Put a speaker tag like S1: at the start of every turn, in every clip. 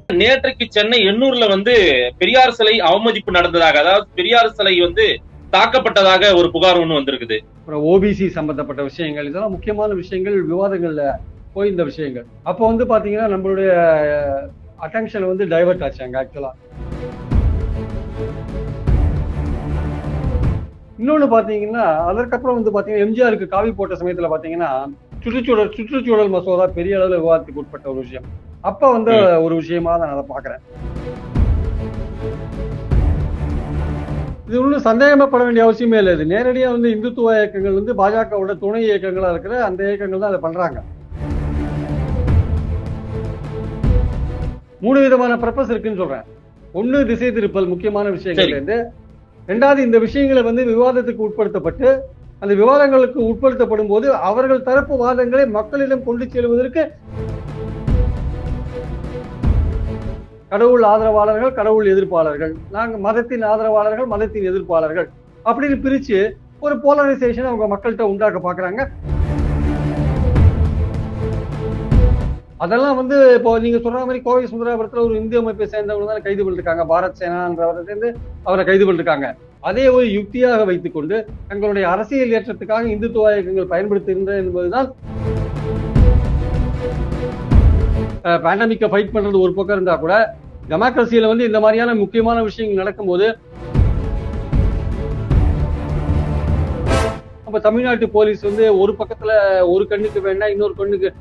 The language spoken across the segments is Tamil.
S1: நேற்றைக்கு சென்னை எண்ணூர்ல வந்து பெரியார் சிலை அவமதிப்பு நடந்ததாக அதாவது பெரியார் சிலை வந்து தாக்கப்பட்டதாக ஒரு புகார் ஒண்ணு வந்திருக்குது
S2: அப்புறம் ஓபிசி சம்பந்தப்பட்ட விஷயங்கள் இதெல்லாம் முக்கியமான விஷயங்கள் விவாதங்கள்ல போய் இந்த விஷயங்கள் அப்போ வந்து பாத்தீங்கன்னா நம்மளுடைய அட்டென்ஷன் வந்து டைவர்ட் ஆச்சு அங்க ஆக்சுவலா இன்னொன்னு பாத்தீங்கன்னா அதற்கப்புறம் வந்து பாத்தீங்கன்னா எம்ஜிஆருக்கு காவி போட்ட சமயத்துல பாத்தீங்கன்னா சுற்றுச்சூழல் சுற்றுச்சூழல் மசோதா பெரிய அளவுல விவாதத்துக்கு உட்பட்ட ஒரு விஷயம் அப்ப வந்து ஒரு விஷயமா தான் நான் அதை பாக்குறேன் இது ஒன்றும் சந்தேகப்பட வேண்டிய அவசியமே இல்லை இது நேரடியா வந்து இந்துத்துவ இயக்கங்கள் வந்து பாஜகவோட துணை இயக்கங்களா இருக்கிற அந்த இயக்கங்கள் தான் அதை பண்றாங்க மூணு விதமான பர்பஸ் இருக்குன்னு சொல்றேன் ஒண்ணு திசை திருப்பல் முக்கியமான விஷயங்கள்ல இருந்து ரெண்டாவது இந்த விஷயங்களை வந்து விவாதத்துக்கு உட்படுத்தப்பட்டு அந்த விவாதங்களுக்கு உட்படுத்தப்படும் போது அவர்கள் தரப்பு வாதங்களை மக்களிடம் கொண்டு செல்வதற்கு கடவுள் ஆதரவாளர்கள் கடவுள் எதிர்ப்பாளர்கள் நாங்க மதத்தின் ஆதரவாளர்கள் மதத்தின் எதிர்ப்பாளர்கள் அப்படின்னு பிரிச்சு ஒரு போலரைசேஷன் அவங்க மக்கள்கிட்ட உண்டாக்க பாக்குறாங்க அதெல்லாம் வந்து இப்போ நீங்க சொல்ற மாதிரி கோவை சுந்தராபுரத்துல ஒரு இந்திய அமைப்பை சேர்ந்தவங்க தான் கைது பண்ணிருக்காங்க பாரத் சேனான்றவரை சேர்ந்து அவரை கைது பண்ணிருக்காங்க அதே ஒரு யுக்தியாக வைத்துக்கொண்டு தங்களுடைய அரசியல் ஏற்றத்துக்காக இந்துத்துவ இயக்கங்கள் பயன்படுத்துகின்றன என்பதுதான் பேண்டமிக்கை ஃபைட் பண்றது ஒரு பக்கம் இருந்தா கூட டெமோக்ரஸியில வந்து இந்த மாதிரியான முக்கியமான விஷயங்கள் நடக்கும்போது அப்ப தமிழ்நாட்டு போலீஸ் வந்து ஒரு பக்கத்துல ஒரு கண்ணுக்கு வேண்டாம் இன்னொரு கண்ணுக்கு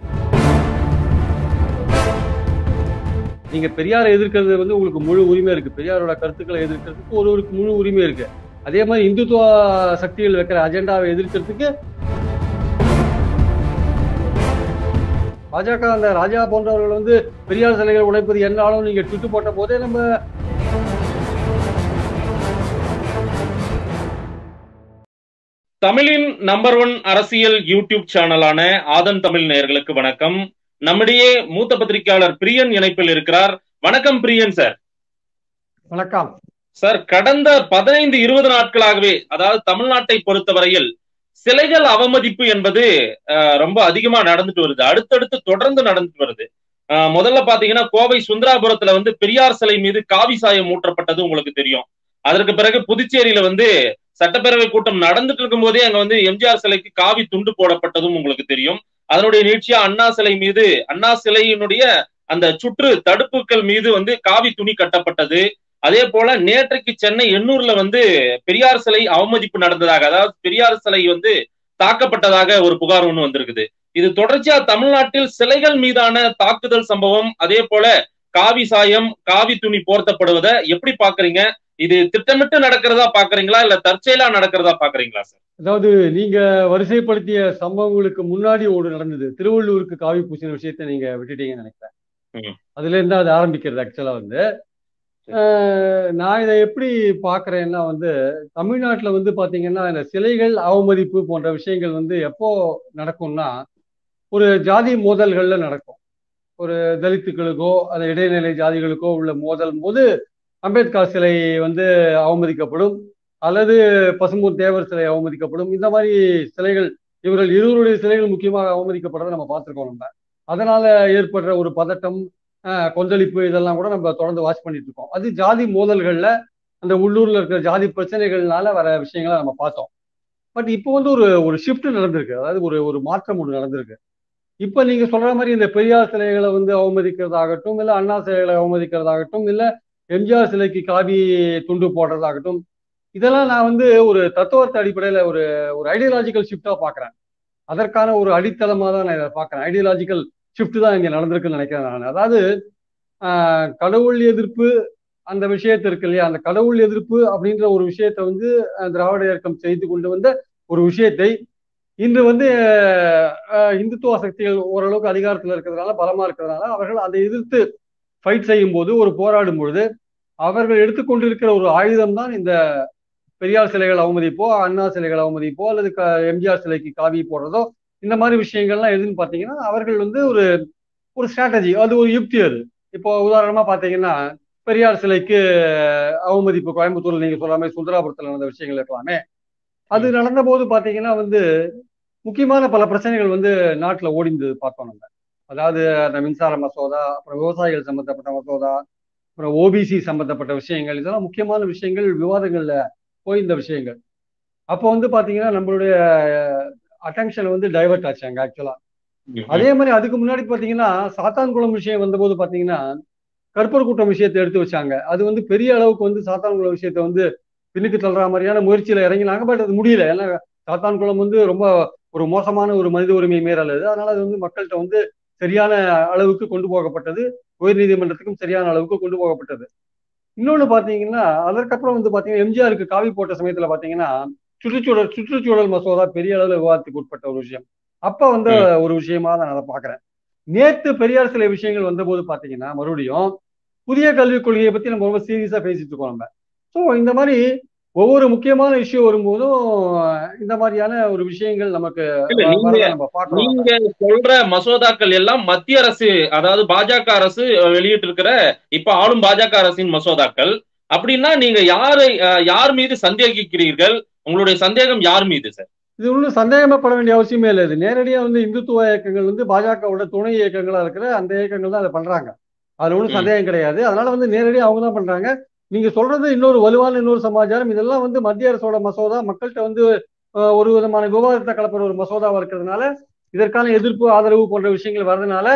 S2: நீங்க பெரியாரை எதிர்க்கிறது வந்து உங்களுக்கு முழு உரிமை இருக்கு பெரியாரோட கருத்துக்களை எதிர்க்கிறதுக்கு ஒருவருக்கு முழு உரிமை இருக்கு அதே மாதிரி இந்துத்துவ சக்திகள் வைக்கிற அஜெண்டாவை எதிர்க்கிறதுக்கு பாஜக அந்த ராஜா போன்றவர்கள் வந்து பெரியார் சிலைகள் உடைப்பது என்னாலும் நீங்க ட்விட்டு போட்ட போதே நம்ம
S1: தமிழின் நம்பர் ஒன் அரசியல் யூடியூப் சேனலான ஆதன் தமிழ் நேயர்களுக்கு வணக்கம் நம்மிடையே மூத்த பத்திரிகையாளர் பிரியன் இணைப்பில் இருக்கிறார் வணக்கம் பிரியன் சார்
S2: வணக்கம்
S1: சார் கடந்த பதினைந்து இருபது நாட்களாகவே அதாவது தமிழ்நாட்டை பொறுத்தவரையில் சிலைகள் அவமதிப்பு என்பது அஹ், ரொம்ப அதிகமா நடந்துட்டு வருது அடுத்தடுத்து தொடர்ந்து நடந்துட்டு வருது அஹ், முதல்ல பாத்தீங்கன்னா கோவை சுந்தராபுரத்துல வந்து பெரியார் சிலை மீது காவி சாயம் ஊற்றப்பட்டது உங்களுக்கு தெரியும் அதற்கு பிறகு புதுச்சேரியில வந்து சட்டப்பேரவை கூட்டம் நடந்துட்டு இருக்கும் போதே அங்க வந்து எம்ஜிஆர் சிலைக்கு காவி துண்டு போடப்பட்டதும் உங்களுக்கு தெரியும் அதனுடைய நீட்சியா அண்ணா சிலை மீது அண்ணா சிலையினுடைய அந்த சுற்று தடுப்புகள் மீது வந்து காவி துணி கட்டப்பட்டது அதே போல நேற்றைக்கு சென்னை எண்ணூர்ல வந்து பெரியார் சிலை அவமதிப்பு நடந்ததாக அதாவது பெரியார் சிலை வந்து தாக்கப்பட்டதாக ஒரு புகார் ஒண்ணு வந்திருக்குது இது தொடர்ச்சியா தமிழ்நாட்டில் சிலைகள் மீதான தாக்குதல் சம்பவம் அதே போல காவி சாயம் காவி துணி போர்த்தப்படுவதை எப்படி பாக்குறீங்க இது திட்டமிட்டு நடக்கிறதா பாக்குறீங்களா இல்ல தற்செயலா நடக்கிறதா பாக்குறீங்களா சார்
S2: அதாவது நீங்க வரிசைப்படுத்திய சம்பவங்களுக்கு முன்னாடி ஒரு நடந்தது திருவள்ளூருக்கு காவி பூசின விஷயத்த நீங்க விட்டுட்டீங்கன்னு நினைக்கிறேன்
S1: ம்.
S2: அதுல இருந்து அது ஆரம்பிக்கிறது ஆக்சுவலா வந்து அஹ், நான் இதை எப்படி பாக்குறேன்னா வந்து தமிழ்நாட்டுல வந்து பாத்தீங்கன்னா இந்த சிலைகள் அவமதிப்பு போன்ற விஷயங்கள் வந்து எப்போ நடக்கும்னா ஒரு ஜாதி மோதல்கள்ல நடக்கும் ஒரு தலித்துக்களுக்கோ அந்த இடைநிலை ஜாதிகளுக்கோ உள்ள மோதல் போது அம்பேத்கர் சிலை வந்து அவமதிக்கப்படும் அல்லது பசும்பொன் தேவர் சிலை அவமதிக்கப்படும் இந்த மாதிரி சிலைகள் இவர்கள் இருவருடைய சிலைகள் முக்கியமாக அவமதிக்கப்படுறதை நம்ம பார்த்திருக்கோம் நம்ம அதனால ஏற்படுற ஒரு பதட்டம் அஹ், கொந்தளிப்பு இதெல்லாம் கூட நம்ம தொடர்ந்து வாட்ச் பண்ணிட்டு இருக்கோம் அது ஜாதி மோதல்கள்ல அந்த உள்ளூர்ல இருக்கிற ஜாதி பிரச்சனைகள்னால வர விஷயங்களை நம்ம பார்த்தோம் பட் இப்போ வந்து ஒரு ஒரு ஷிஃப்ட் நடந்திருக்கு அதாவது ஒரு ஒரு மாற்றம் ஒன்று நடந்திருக்கு இப்போ நீங்க சொல்ற மாதிரி இந்த பெரியார் சிலைகளை வந்து அவமதிக்கிறதாகட்டும் இல்ல அண்ணா சிலைகளை அவமதிக்கிறதாகட்டும் இல்ல எம்ஜிஆர் சிலைக்கு காவி துண்டு போடுறதாகட்டும் இதெல்லாம் நான் வந்து ஒரு தத்துவத்த அடிப்படையில ஒரு ஒரு ஐடியாலஜிக்கல் ஷிஃப்டா பாக்குறேன் அதற்கான ஒரு அடித்தளமா தான் நான் இதை பாக்குறேன் ஐடியாலஜிக்கல் ஷிஃப்ட் தான் இங்க நடந்திருக்குன்னு நினைக்கிறேன் நான் அதாவது ஆஹ், கடவுள் எதிர்ப்பு அந்த விஷயத்து இருக்கு இல்லையா அந்த கடவுள் எதிர்ப்பு அப்படின்ற ஒரு விஷயத்தை வந்து அஹ், திராவிட இயக்கம் செய்து கொண்டு வந்த ஒரு விஷயத்தை இன்று வந்து அஹ், இந்துத்துவ சக்திகள் ஓரளவுக்கு அதிகாரத்தில் இருக்கிறதுனால பலமா இருக்கிறதுனால அவர்கள் அதை எதிர்த்து ஃபைட் செய்யும் போது ஒரு போராடும் பொழுது அவர்கள் எடுத்துக்கொண்டிருக்கிற ஒரு ஆயுதம் தான் இந்த பெரியார் சிலைகள் அவமதிப்போ அண்ணா சிலைகள் அவமதிப்போ அல்லது க எம்ஜிஆர் சிலைக்கு காவி போடுறதோ இந்த மாதிரி விஷயங்கள்லாம் எதுன்னு பார்த்தீங்கன்னா அவர்கள் வந்து ஒரு ஒரு ஸ்ட்ராட்டஜி அது ஒரு யுக்தி அது இப்போ உதாரணமா பார்த்தீங்கன்னா பெரியார் சிலைக்கு அவமதிப்பு கோயம்புத்தூர்ல நீங்க சொல்ற மாதிரி சுந்தராபுரத்தில் நடந்த விஷயங்கள் இருக்கலாமே அது நடந்த போது பார்த்தீங்கன்னா வந்து முக்கியமான பல பிரச்சனைகள் வந்து நாட்டில் ஓடிந்தது பார்த்தோம் நம்ம அதாவது அந்த மின்சார மசோதா அப்புறம் விவசாயிகள் சம்பந்தப்பட்ட மசோதா அப்புறம் ஓபிசி சம்பந்தப்பட்ட விஷயங்கள் இதெல்லாம் முக்கியமான விஷயங்கள் விவாதங்கள்ல போயிருந்த விஷயங்கள் அப்போ வந்து பாத்தீங்கன்னா நம்மளுடைய அட்டென்ஷன் வந்து டைவர்ட் ஆச்சு அங்க ஆக்சுவலா அதே மாதிரி அதுக்கு முன்னாடி பாத்தீங்கன்னா சாத்தான்குளம் விஷயம் வந்தபோது பாத்தீங்கன்னா கற்பர் கூட்டம் விஷயத்தை எடுத்து வச்சாங்க அது வந்து பெரிய அளவுக்கு வந்து சாத்தான்குளம் விஷயத்தை வந்து பின்னுக்கு தள்ளுற மாதிரியான முயற்சியில இறங்கினாங்க பட் அது முடியல ஏன்னா சாத்தான்குளம் வந்து ரொம்ப ஒரு மோசமான ஒரு மனித உரிமை மீறல் அது அதனால அது வந்து மக்கள்கிட்ட வந்து சரியான அளவுக்கு கொண்டு போகப்பட்டது உயர் நீதிமன்றத்துக்கும் சரியான அளவுக்கு கொண்டு போகப்பட்டது இன்னொன்னு பாத்தீங்கன்னா அதற்கப்புறம் வந்து பாத்தீங்கன்னா எம்ஜிஆருக்கு காவி போட்ட சமயத்துல பாத்தீங்கன்னா சுற்றுச்சூழல் சுற்றுச்சூழல் மசோதா பெரிய அளவுல விவாதத்துக்கு உட்பட்ட ஒரு விஷயம் அப்ப வந்து ஒரு விஷயமா நான் அதை பாக்குறேன் நேத்து பெரியார் சில விஷயங்கள் வந்தபோது பாத்தீங்கன்னா மறுபடியும் புதிய கல்விக் கொள்கையை பத்தி நம்ம ரொம்ப சீரியஸா பேசிட்டு இருக்கோம் நம்ம ஸோ இந்த மாதிரி ஒவ்வொரு முக்கியமான விஷயம் வரும்போதும் இந்த மாதிரியான ஒரு விஷயங்கள் நமக்கு நம்ம பார்க்கணும்
S1: நீங்க சொல்ற மசோதாக்கள் எல்லாம் மத்திய அரசு அதாவது பாஜக அரசு வெளியிட்டு இருக்கிற இப்ப ஆளும் பாஜக அரசின் மசோதாக்கள் அப்படின்னா நீங்க யாரை யார் மீது சந்தேகிக்கிறீர்கள் உங்களுடைய சந்தேகம் யார் மீது சார்
S2: இது ஒன்றும் சந்தேகப்பட வேண்டிய அவசியமே இல்லை இது நேரடியாக வந்து இந்துத்துவ இயக்கங்கள் வந்து பாஜகவோட துணை இயக்கங்களா இருக்கிற அந்த இயக்கங்கள் தான் அதை பண்றாங்க அதுல ஒன்றும் சந்தேகம் கிடையாது அதனால வந்து நேரடியாக அவங்க தான் பண்றாங்க நீங்க சொல்றது இன்னொரு வலுவான இன்னொரு சமாச்சாரம் இதெல்லாம் வந்து மத்திய அரசோட மசோதா மக்கள்கிட்ட வந்து ஒரு விதமான விவாதத்தை கலப்புற ஒரு மசோதாவா இருக்கிறதுனால இதற்கான எதிர்ப்பு ஆதரவு போன்ற விஷயங்கள் வர்றதுனால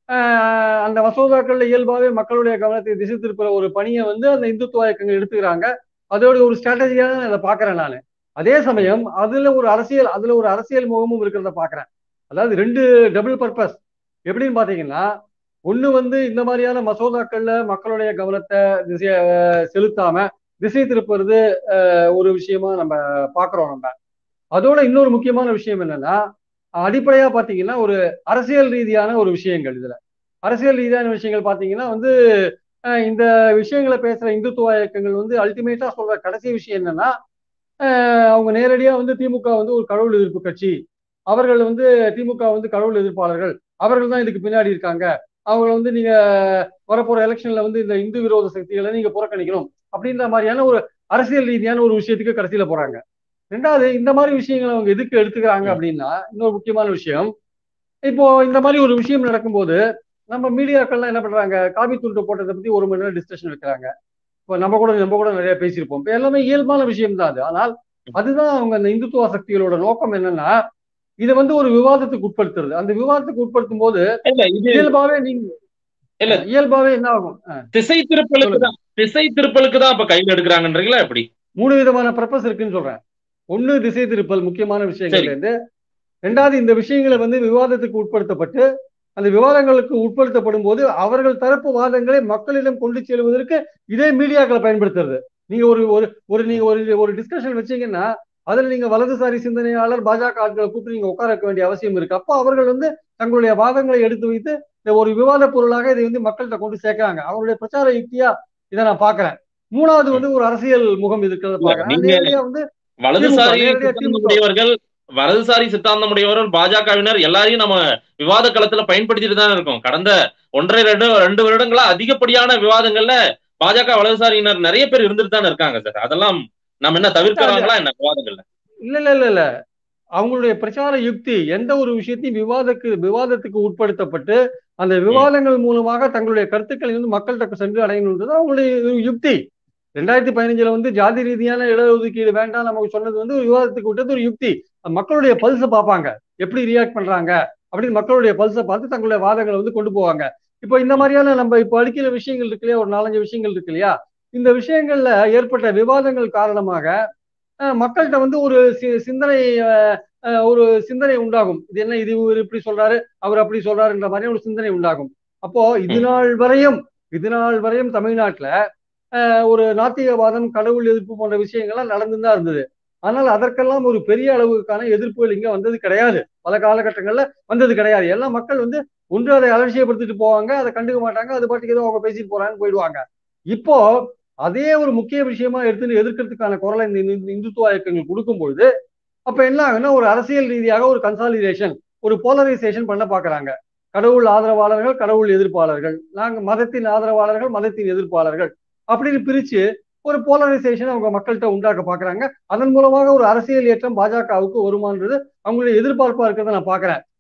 S2: அந்த மசோதாக்கள்ல இயல்பாவே மக்களுடைய கவனத்தை திசை திருப்புற ஒரு பணியை வந்து அந்த இந்துத்துவ இயக்கங்கள் எடுத்துக்கிறாங்க அதோட ஒரு ஸ்ட்ராட்டஜியாக அதை பாக்குறேன் நான் அதே சமயம் அதுல ஒரு அரசியல் அதுல ஒரு அரசியல் முகமும் இருக்கிறத பாக்குறேன் அதாவது ரெண்டு டபுள் பர்பஸ் எப்படின்னு பாத்தீங்கன்னா ஒண்ணு வந்து இந்த மாதிரியான மசோதாக்கள்ல மக்களுடைய கவனத்தை திசைய செலுத்தாம திசை திருப்புறது ஒரு விஷயமா நம்ம பாக்குறோம் நம்ம அதோட இன்னொரு முக்கியமான விஷயம் என்னன்னா அடிப்படையா பாத்தீங்கன்னா ஒரு அரசியல் ரீதியான ஒரு விஷயங்கள் இதுல அரசியல் ரீதியான விஷயங்கள் பாத்தீங்கன்னா வந்து இந்த விஷயங்களை பேசுற இந்துத்துவ இயக்கங்கள் வந்து அல்டிமேட்டா சொல்ற கடைசி விஷயம் என்னன்னா அவங்க நேரடியா வந்து திமுக வந்து ஒரு கடவுள் எதிர்ப்பு கட்சி அவர்கள் வந்து திமுக வந்து கடவுள் எதிர்ப்பாளர்கள் அவர்கள் தான் இதுக்கு பின்னாடி இருக்காங்க அவங்க வந்து நீங்க வரப்போற எலெக்ஷன்ல வந்து இந்த இந்து விரோத சக்திகளை நீங்க புறக்கணிக்கணும் அப்படின்ற மாதிரியான ஒரு அரசியல் ரீதியான ஒரு விஷயத்துக்கு கடைசியில போறாங்க ரெண்டாவது இந்த மாதிரி விஷயங்களை அவங்க எதுக்கு எடுத்துக்கிறாங்க அப்படின்னா இன்னொரு முக்கியமான விஷயம் இப்போ இந்த மாதிரி ஒரு விஷயம் நடக்கும்போது நம்ம மீடியாக்கள்லாம் என்ன பண்றாங்க காபி துண்டு போட்டதை பத்தி ஒரு மணி நேரம் டிஸ்கஷன் வைக்கிறாங்க இப்போ நம்ம கூட நம்ம கூட நிறைய பேசியிருப்போம் இப்போ எல்லாமே இயல்பான விஷயம் தான் அது ஆனால் அதுதான் அவங்க அந்த இந்துத்துவ சக்திகளோட நோக்கம் என்னன்னா இதை வந்து ஒரு விவாதத்துக்கு உட்படுத்துறது அந்த விவாதத்துக்கு உட்படுத்தும் போது இயல்பாவே நீங்க
S1: இல்ல
S2: இயல்பாவே என்ன ஆகும்
S1: திசை திருப்பலுக்கு தான் திசை திருப்பலுக்கு தான் இப்ப கையில் எடுக்கிறாங்கன்றீங்களா எப்படி
S2: மூணு விதமான பர்பஸ் இருக்குன்னு சொல்றேன் ஒண்ணு திசை திருப்பல் முக்கியமான விஷயங்கள்ல இருந்து ரெண்டாவது இந்த விஷயங்களை வந்து விவாதத்துக்கு உட்படுத்தப்பட்டு அந்த விவாதங்களுக்கு உட்படுத்தப்படும் போது அவர்கள் தரப்பு வாதங்களை மக்களிடம் கொண்டு செல்வதற்கு இதே மீடியாக்களை பயன்படுத்துறது நீங்க ஒரு ஒரு நீங்க ஒரு ஒரு டிஸ்கஷன் வச்சீங்கன்னா அதுல நீங்க வலதுசாரி சிந்தனையாளர் பாஜக ஆட்களை கூப்பிட்டு நீங்க உட்கார வைக்க வேண்டிய அவசியம் இருக்கு அப்போ அவர்கள் வந்து தங்களுடைய வாதங்களை எடுத்து வைத்து இந்த ஒரு விவாத பொருளாக இதை வந்து மக்கள்கிட்ட கொண்டு சேர்க்கிறாங்க அவங்களுடைய பிரச்சார யுக்தியா இதை நான் பாக்குறேன் மூணாவது வந்து ஒரு அரசியல் முகம் இருக்கிறத பாக்குறேன் நேரடியா வந்து
S1: வலதுசாரி உடையவர்கள் வலதுசாரி சித்தாந்தம் உடையவர்கள் பாஜகவினர் எல்லாரையும் நம்ம விவாத களத்துல பயன்படுத்திட்டு தான் இருக்கோம் கடந்த ஒன்றரை ரெண்டு ரெண்டு வருடங்களா அதிகப்படியான விவாதங்கள்ல பாஜக வலதுசாரியினர் நிறைய பேர் இருந்துட்டு தானே இருக்காங்க சார் அதெல்லாம் நம்ம என்ன தவிர்க்கிறாங்களா என்ன விவாதங்கள்ல
S2: இல்ல இல்ல இல்ல இல்ல அவங்களுடைய பிரச்சார யுக்தி எந்த ஒரு விஷயத்தையும் விவாதக்கு விவாதத்துக்கு உட்படுத்தப்பட்டு அந்த விவாதங்கள் மூலமாக தங்களுடைய கருத்துக்களை வந்து மக்கள்கிட்ட சென்று அடையணுன்றது அவங்களுடைய யுக்தி ரெண்டாயிரத்தி பதினஞ்சுல வந்து ஜாதி ரீதியான இடஒதுக்கீடு வேண்டாம் நமக்கு சொன்னது வந்து ஒரு விவாதத்துக்கு விட்டது ஒரு யுக்தி மக்களுடைய பல்ஸை பார்ப்பாங்க எப்படி ரியாக்ட் பண்றாங்க அப்படின்னு மக்களுடைய பல்ஸை பார்த்து தங்களுடைய வாதங்களை வந்து கொண்டு போவாங்க இப்போ இந்த மாதிரியான நம்ம இப்போ அடிக்கிற விஷயங்கள் இருக்கு இல்லையா ஒரு நாலஞ்சு விஷயங்கள் இருக்கு இல்லையா இந்த விஷயங்கள்ல ஏற்பட்ட விவாதங்கள் காரணமாக மக்கள்கிட்ட வந்து ஒரு சிந்தனை ஒரு சிந்தனை உண்டாகும் இது என்ன இது இவர் இப்படி சொல்றாரு அவர் அப்படி சொல்றாருன்ற மாதிரி ஒரு சிந்தனை உண்டாகும் அப்போ இது நாள் வரையும் இது நாள் வரையும் தமிழ்நாட்டுல ஒரு நாத்திகவாதம் கடவுள் எதிர்ப்பு போன்ற விஷயங்கள்லாம் நடந்து தான் இருந்தது ஆனால் அதற்கெல்லாம் ஒரு பெரிய அளவுக்கான எதிர்ப்புகள் இங்க வந்தது கிடையாது பல காலகட்டங்கள்ல வந்தது கிடையாது எல்லா மக்கள் வந்து ஒன்று அதை அலட்சியப்படுத்திட்டு போவாங்க அதை கண்டுக்க மாட்டாங்க அது பாட்டுக்கு ஏதோ அவங்க பேசிட்டு போறாங்கன்னு போயிடுவாங்க இப்போ அதே ஒரு முக்கிய விஷயமா எடுத்து எதிர்க்கிறதுக்கான குரலை இந்த இந்துத்துவ இயக்கங்கள் கொடுக்கும் பொழுது அப்ப என்ன ஆகுன்னா ஒரு அரசியல் ரீதியாக ஒரு கன்சாலிடேஷன் ஒரு போலரைசேஷன் பண்ண பாக்குறாங்க கடவுள் ஆதரவாளர்கள் கடவுள் எதிர்ப்பாளர்கள் நாங்க மதத்தின் ஆதரவாளர்கள் மதத்தின் எதிர்ப்பாளர்கள் அப்படின்னு பிரிச்சு ஒரு போலரைசேஷன் அவங்க மக்கள்கிட்ட உண்டாக்க பாக்குறாங்க அதன் மூலமாக ஒரு அரசியல் ஏற்றம் பாஜகவுக்கு வருமானது அவங்களுடைய எதிர்பார்ப்பா இருக்கிறத நான் பாக்குறேன்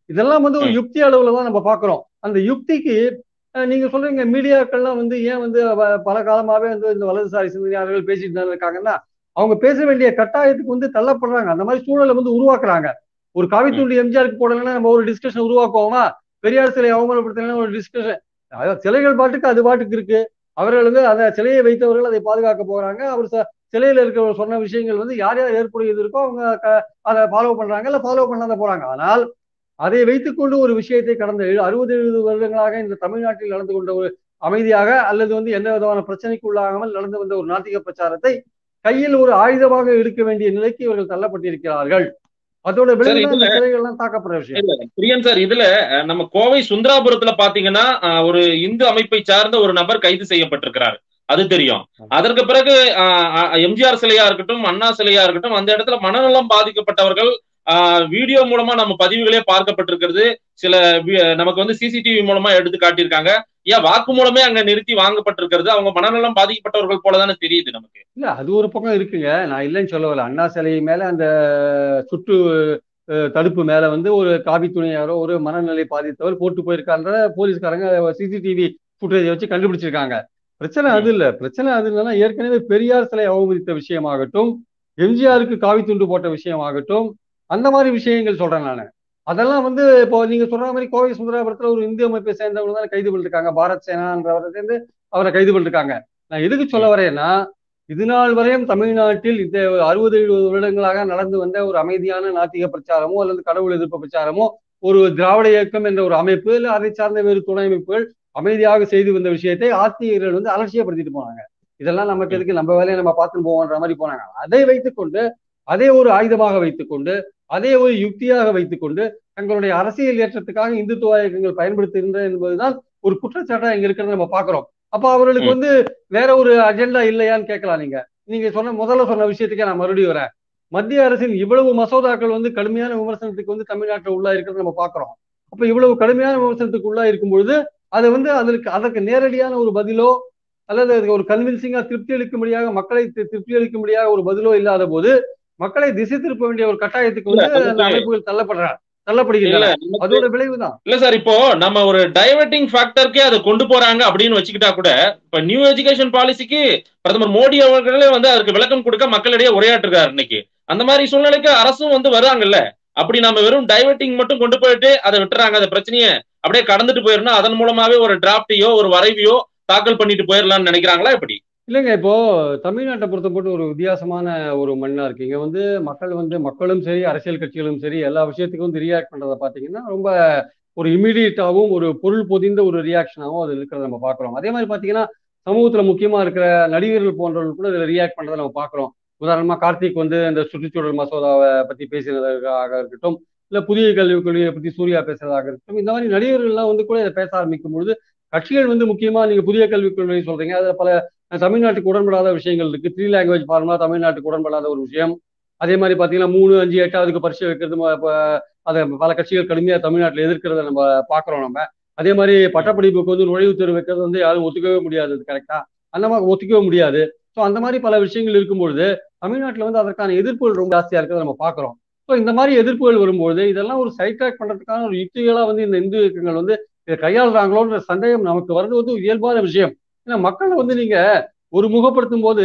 S2: இதெல்லாம் வந்து ஒரு யுக்தி அளவுல தான் நம்ம பாக்குறோம் அந்த யுக்திக்கு நீங்க சொல்றீங்க மீடியாக்கள்லாம் வந்து ஏன் வந்து பல காலமாவே வந்து இந்த வலதுசாரி சிந்தனையாளர்கள் பேசிட்டு தான் இருக்காங்கன்னா அவங்க பேச வேண்டிய கட்டாயத்துக்கு வந்து தள்ளப்படுறாங்க அந்த மாதிரி சூழலை வந்து உருவாக்குறாங்க ஒரு காவித்துண்டு எம்ஜிஆருக்கு போடலன்னா நம்ம ஒரு டிஸ்கஷன் உருவாக்குவோமா பெரியார் சிலை அவமானப்படுத்தலாம் ஒரு டிஸ்கஷன் அதாவது சிலைகள் பாட்டுக்கு அது பாட்டுக்கு இருக்கு அவர்கள் வந்து அந்த சிலையை வைத்தவர்கள் அதை பாதுகாக்க போறாங்க அவர் சிலையில இருக்கிறவர் சொன்ன விஷயங்கள் வந்து யார் யார் ஏற்புடையது இருக்கோ அவங்க அதை ஃபாலோ பண்றாங்க இல்ல ஃபாலோ பண்ணாத போறாங்க ஆனால் அதை வைத்துக்கொண்டு ஒரு விஷயத்தை கடந்த அறுபது எழுபது வருடங்களாக இந்த தமிழ்நாட்டில் நடந்து கொண்ட ஒரு அமைதியாக அல்லது வந்து எந்த விதமான பிரச்சனைக்கு உள்ளாகாமல் நடந்து வந்த ஒரு நாத்திக பிரச்சாரத்தை கையில் ஒரு ஆயுதமாக எடுக்க வேண்டிய நிலைக்கு இவர்கள் தள்ளப்பட்டிருக்கிறார்கள் அதோட விளைவுகள் தாக்கப்படுற விஷயம்
S1: பிரியன் சார் இதுல நம்ம கோவை சுந்தராபுரத்துல பாத்தீங்கன்னா ஒரு இந்து அமைப்பை சார்ந்த ஒரு நபர் கைது செய்யப்பட்டிருக்கிறார் அது தெரியும் அதற்கு பிறகு எம்ஜிஆர் சிலையா இருக்கட்டும் அண்ணா சிலையா இருக்கட்டும் அந்த இடத்துல மனநலம் பாதிக்கப்பட்டவர்கள் வீடியோ மூலமா நம்ம பதிவுகளே பார்க்கப்பட்டிருக்கிறது சில நமக்கு வந்து சிசிடிவி மூலமா எடுத்து காட்டியிருக்காங்க ஏன் வாக்கு மூலமே அங்க நிறுத்தி வாங்கப்பட்டிருக்கிறது அவங்க மனநலம் பாதிக்கப்பட்டவர்கள் போலதானே தெரியுது நமக்கு
S2: இல்ல அது ஒரு பக்கம் இருக்குங்க நான் இல்லைன்னு சொல்லவில்லை அண்ணா சிலை மேல அந்த சுற்று தடுப்பு மேல வந்து ஒரு காவி துணையாரோ ஒரு மனநிலை பாதித்தவர் போட்டு போயிருக்கான்ற போலீஸ்காரங்க சிசிடிவி ஃபுட்டேஜை வச்சு கண்டுபிடிச்சிருக்காங்க பிரச்சனை அது இல்ல பிரச்சனை அது இல்லைன்னா ஏற்கனவே பெரியார் சிலை அவமதித்த விஷயமாகட்டும் எம்ஜிஆருக்கு காவி துண்டு போட்ட விஷயமாகட்டும் அந்த மாதிரி விஷயங்கள் சொல்றேன் நான் அதெல்லாம் வந்து இப்போ நீங்க சொல்ற மாதிரி கோவை சுந்தராபுரத்துல ஒரு இந்திய அமைப்பை சேர்ந்தவங்க தான் கைது பண்ணிருக்காங்க பாரத் சேனான்றவரை சேர்ந்து அவரை கைது பண்ணிருக்காங்க நான் எதுக்கு சொல்ல வரேன்னா இது நாள் வரையும் தமிழ்நாட்டில் இந்த அறுபது எழுபது வருடங்களாக நடந்து வந்த ஒரு அமைதியான நாத்திக பிரச்சாரமோ அல்லது கடவுள் எதிர்ப்பு பிரச்சாரமோ ஒரு திராவிட இயக்கம் என்ற ஒரு அமைப்பு இல்லை அதை சார்ந்த வேறு துணை அமைப்புகள் அமைதியாக செய்து வந்த விஷயத்தை ஆத்திகர்கள் வந்து அலட்சியப்படுத்திட்டு போனாங்க இதெல்லாம் நமக்கு எதுக்கு நம்ம வேலையை நம்ம பார்த்துட்டு போவோன்ற மாதிரி போனாங்க அதை வைத்துக்கொண்டு அதே ஒரு ஆயுதமாக வைத்துக்கொண்டு அதே ஒரு யுக்தியாக வைத்துக்கொண்டு தங்களுடைய அரசியல் ஏற்றத்துக்காக இந்துத்துவ இயக்கங்கள் பயன்படுத்துகின்ற என்பதுதான் ஒரு குற்றச்சாட்டா இங்க இருக்கிறத நம்ம பாக்குறோம் அப்ப அவர்களுக்கு வந்து வேற ஒரு அஜெண்டா இல்லையான்னு கேட்கலாம் நீங்க நீங்க சொன்ன முதல்ல சொன்ன விஷயத்துக்கே நான் மறுபடியும் வரேன் மத்திய அரசின் இவ்வளவு மசோதாக்கள் வந்து கடுமையான விமர்சனத்துக்கு வந்து தமிழ்நாட்டில் உள்ளா இருக்கிறத நம்ம பாக்குறோம் அப்ப இவ்வளவு கடுமையான விமர்சனத்துக்கு உள்ளா இருக்கும் பொழுது அது வந்து அதற்கு அதற்கு நேரடியான ஒரு பதிலோ அல்லது அதுக்கு ஒரு கன்வின்சிங்கா திருப்தி அளிக்கும்படியாக மக்களை திருப்தி அளிக்கும்படியாக ஒரு பதிலோ இல்லாத போது மக்களை திசை திருப்ப வேண்டிய ஒரு கட்டாயத்துக்கு வந்து அந்த அமைப்புகள் தள்ளப்படுறாங்க தள்ளப்படுகின்றன அதோட விளைவுதான்
S1: இல்ல சார் இப்போ நம்ம ஒரு டைவர்ட்டிங் ஃபேக்டருக்கே அதை கொண்டு போறாங்க அப்படின்னு வச்சுக்கிட்டா கூட இப்ப நியூ எஜுகேஷன் பாலிசிக்கு பிரதமர் மோடி அவர்களே வந்து அதுக்கு விளக்கம் கொடுக்க மக்களிடையே உரையாற்றுறாரு இன்னைக்கு அந்த மாதிரி சூழ்நிலைக்கு அரசும் வந்து வராங்கல்ல அப்படி நம்ம வெறும் டைவர்ட்டிங் மட்டும் கொண்டு போயிட்டு அதை விட்டுறாங்க அந்த பிரச்சனையை அப்படியே கடந்துட்டு போயிடணும் அதன் மூலமாவே ஒரு டிராப்டையோ ஒரு வரைவையோ தாக்கல் பண்ணிட்டு போயிடலாம்னு நினைக்கிறாங்களா எப்படி
S2: இல்லைங்க இப்போ தமிழ்நாட்டை பொறுத்த போட்டு ஒரு வித்தியாசமான ஒரு மண்ணா இருக்கு இங்க வந்து மக்கள் வந்து மக்களும் சரி அரசியல் கட்சிகளும் சரி எல்லா விஷயத்துக்கும் வந்து ரியாக்ட் பண்றதை பாத்தீங்கன்னா ரொம்ப ஒரு இமீடியட்டாகவும் ஒரு பொருள் பொதிந்த ஒரு ரியாக்ஷனாகவும் அது இருக்கிறத நம்ம பாக்குறோம் அதே மாதிரி பாத்தீங்கன்னா சமூகத்துல முக்கியமா இருக்கிற நடிகர்கள் போன்றவர்கள் கூட இதுல ரியாக்ட் பண்றதை நம்ம பாக்குறோம் உதாரணமா கார்த்திக் வந்து இந்த சுற்றுச்சூழல் மசோதாவை பத்தி பேசினதாக இருக்கட்டும் இல்ல புதிய கல்விக் கொள்கையை பத்தி சூர்யா பேசுறதாக இருக்கட்டும் இந்த மாதிரி நடிகர்கள்லாம் வந்து கூட இதை பேச ஆரம்பிக்கும் பொழுது கட்சிகள் வந்து முக்கியமா நீங்க புதிய கல்விக் கொள்கை சொல்றீங்க அதுல பல தமிழ்நாட்டுக்கு உடன்படாத விஷயங்கள் இருக்கு த்ரீ லாங்குவேஜ் ஃபார்முலா தமிழ்நாட்டுக்கு உடன்படாத ஒரு விஷயம் அதே மாதிரி பாத்தீங்கன்னா மூணு அஞ்சு எட்டாவதுக்கு பரிசு வைக்கிறது அதை பல கட்சிகள் கடுமையா தமிழ்நாட்டில் எதிர்க்கிறத நம்ம பாக்குறோம் நம்ம அதே மாதிரி பட்டப்படிப்புக்கு வந்து நுழைவுத் தேர்வு வைக்கிறது வந்து யாரும் ஒத்துக்கவே முடியாது கரெக்டா அந்த மாதிரி ஒத்துக்கவே முடியாது ஸோ அந்த மாதிரி பல விஷயங்கள் இருக்கும்பொழுது தமிழ்நாட்டில் வந்து அதற்கான எதிர்ப்புகள் ரொம்ப ஜாஸ்தியா இருக்கிறத நம்ம பாக்குறோம் ஸோ இந்த மாதிரி எதிர்ப்புகள் வரும்போது இதெல்லாம் ஒரு சைட் ட்ராக் பண்றதுக்கான ஒரு யுக்திகளா வந்து இந்த இந்து இயக்கங்கள் வந்து இதை கையாளுறாங்களோன்ற சந்தேகம் நமக்கு வர்றது வந்து இயல்பான விஷயம் ஏன்னா மக்களை வந்து நீங்க ஒரு முகப்படுத்தும் போது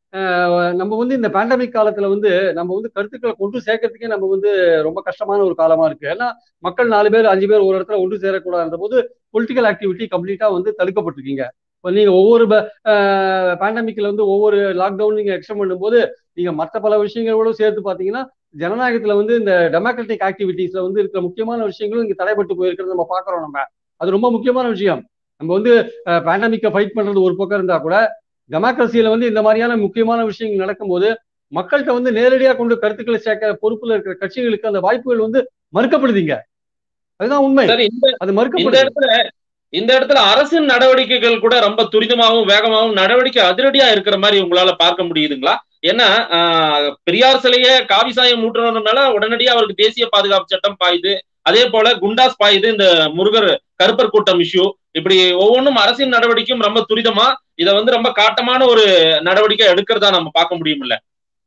S2: நம்ம வந்து இந்த பேண்டமிக் காலத்துல வந்து நம்ம வந்து கருத்துக்களை கொண்டு சேர்க்கறதுக்கே நம்ம வந்து ரொம்ப கஷ்டமான ஒரு காலமா இருக்கு ஏன்னா மக்கள் நாலு பேர் அஞ்சு பேர் ஒரு இடத்துல ஒன்று சேரக்கூடாத போது பொலிட்டிக்கல் ஆக்டிவிட்டி கம்ப்ளீட்டா வந்து தடுக்கப்பட்டிருக்கீங்க இப்போ நீங்க ஒவ்வொரு பேண்டமிக்ல வந்து ஒவ்வொரு லாக்டவுன் நீங்க எக்ஸ்டன் பண்ணும்போது நீங்க மற்ற பல விஷயங்களோட சேர்த்து பாத்தீங்கன்னா ஜனநாயகத்துல வந்து இந்த டெமோக்ராட்டிக் ஆக்டிவிட்டிஸ்ல வந்து இருக்கிற முக்கியமான விஷயங்களும் இங்க தடைப்பட்டு போயிருக்கிறது நம்ம பாக்குறோம் நம்ம அது ரொம்ப முக்கியமான விஷயம் நம்ம வந்து பேண்டமிக்கை ஃபைட் பண்றது ஒரு பக்கம் இருந்தா கூட டெமோக்ரஸியில வந்து இந்த மாதிரியான முக்கியமான விஷயங்கள் நடக்கும்போது மக்கள்கிட்ட வந்து நேரடியாக கொண்டு கருத்துக்களை சேர்க்கிற பொறுப்புல இருக்கிற கட்சிகளுக்கு அந்த வாய்ப்புகள் வந்து மறுக்கப்படுதுங்க அதுதான் உண்மை அது
S1: மறுக்கப்படுது இந்த இடத்துல அரசின் நடவடிக்கைகள் கூட ரொம்ப துரிதமாகவும் வேகமாகவும் நடவடிக்கை அதிரடியா இருக்கிற மாதிரி உங்களால பார்க்க முடியுதுங்களா ஏன்னா பெரியார் சிலைய காவிசாயம் ஊட்டுறதுனால உடனடியாக அவருக்கு தேசிய பாதுகாப்பு சட்டம் பாயுது அதே போல குண்டாஸ் பாயுது இந்த முருகர் கருப்பர் கூட்டம் இஷ்யூ இப்படி ஒவ்வொன்றும் அரசின் நடவடிக்கையும் ரொம்ப துரிதமா இதை வந்து ரொம்ப காட்டமான ஒரு நடவடிக்கை எடுக்கிறதா நம்ம பார்க்க முடியும்ல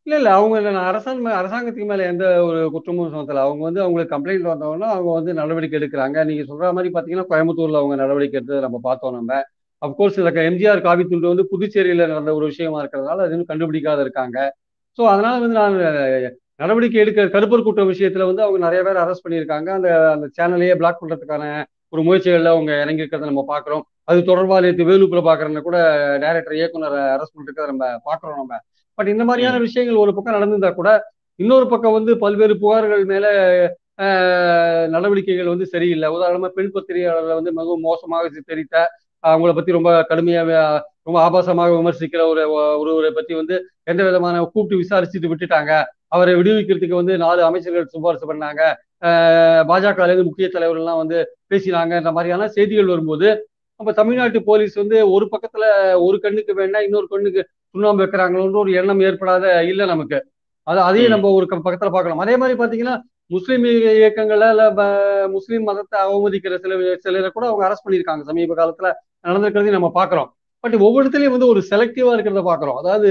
S2: இல்ல இல்ல அவங்க நான் அரசாங்க அரசாங்கத்துக்கு மேல எந்த ஒரு குற்றமும் சுமத்தல அவங்க வந்து அவங்களுக்கு கம்ப்ளைண்ட் வந்தவொன்னா அவங்க வந்து நடவடிக்கை எடுக்கிறாங்க நீங்க சொல்ற மாதிரி பாத்தீங்கன்னா கோயம்புத்தூர்ல அவங்க நடவடிக்கை எடுத்தது நம்ம பார்த்தோம் நம்ம அப்கோர்ஸ் இதுல எம்ஜிஆர் காவி துண்டு வந்து புதுச்சேரியில நடந்த ஒரு விஷயமா இருக்கிறதுனால அது இன்னும் கண்டுபிடிக்காத இருக்காங்க ஸோ அதனால வந்து நான் நடவடிக்கை எடுக்க கருப்பர் கூட்ட விஷயத்துல வந்து அவங்க நிறைய பேர் அரெஸ்ட் பண்ணியிருக்காங்க அந்த அந்த சேனலையே பிளாக் பண்றதுக்கான ஒரு முயற்சிகள்ல அவங்க இறங்கி இருக்கிறத நம்ம பாக்குறோம் அது தொடர்பாக நேற்று வேலுப்புல பாக்குறேன்னு கூட டைரக்டர் இயக்குனர் அரெஸ்ட் பண்ணிருக்கிறத நம்ம பாக்குறோம் நம்ம பட் இந்த மாதிரியான விஷயங்கள் ஒரு பக்கம் நடந்திருந்தா கூட இன்னொரு பக்கம் வந்து பல்வேறு புகார்கள் மேல நடவடிக்கைகள் வந்து சரியில்லை உதாரணமா பெண் பத்திரிகையாளர்களை வந்து மிகவும் மோசமாக சித்தரித்த அவங்கள பத்தி ரொம்ப கடுமையாக ரொம்ப ஆபாசமாக விமர்சிக்கிற ஒரு ஒருவரை பத்தி வந்து எந்த விதமான கூப்பிட்டு விசாரிச்சுட்டு விட்டுட்டாங்க அவரை விடுவிக்கிறதுக்கு வந்து நாலு அமைச்சர்கள் சிபாரிசு பண்ணாங்க பாஜக முக்கிய தலைவர்கள்லாம் வந்து பேசினாங்க இந்த மாதிரியான செய்திகள் வரும்போது நம்ம தமிழ்நாட்டு போலீஸ் வந்து ஒரு பக்கத்துல ஒரு கண்ணுக்கு வேணா இன்னொரு கண்ணுக்கு சுண்ணாம்பு வைக்கிறாங்களோன்ற ஒரு எண்ணம் ஏற்படாத இல்லை நமக்கு அது அதையும் நம்ம ஒரு பக்கத்துல பார்க்கலாம் அதே மாதிரி பாத்தீங்கன்னா முஸ்லீம் இயக்கங்கள்ல இல்ல முஸ்லீம் மதத்தை அவமதிக்கிற சில சிலரை கூட அவங்க அரெஸ்ட் பண்ணியிருக்காங்க சமீப காலத்துல நடந்திருக்கிறதையும் நம்ம பாக்குறோம் பட் ஒவ்வொருத்திலையும் வந்து ஒரு செலக்டிவா இருக்கிறத பாக்குறோம் அதாவது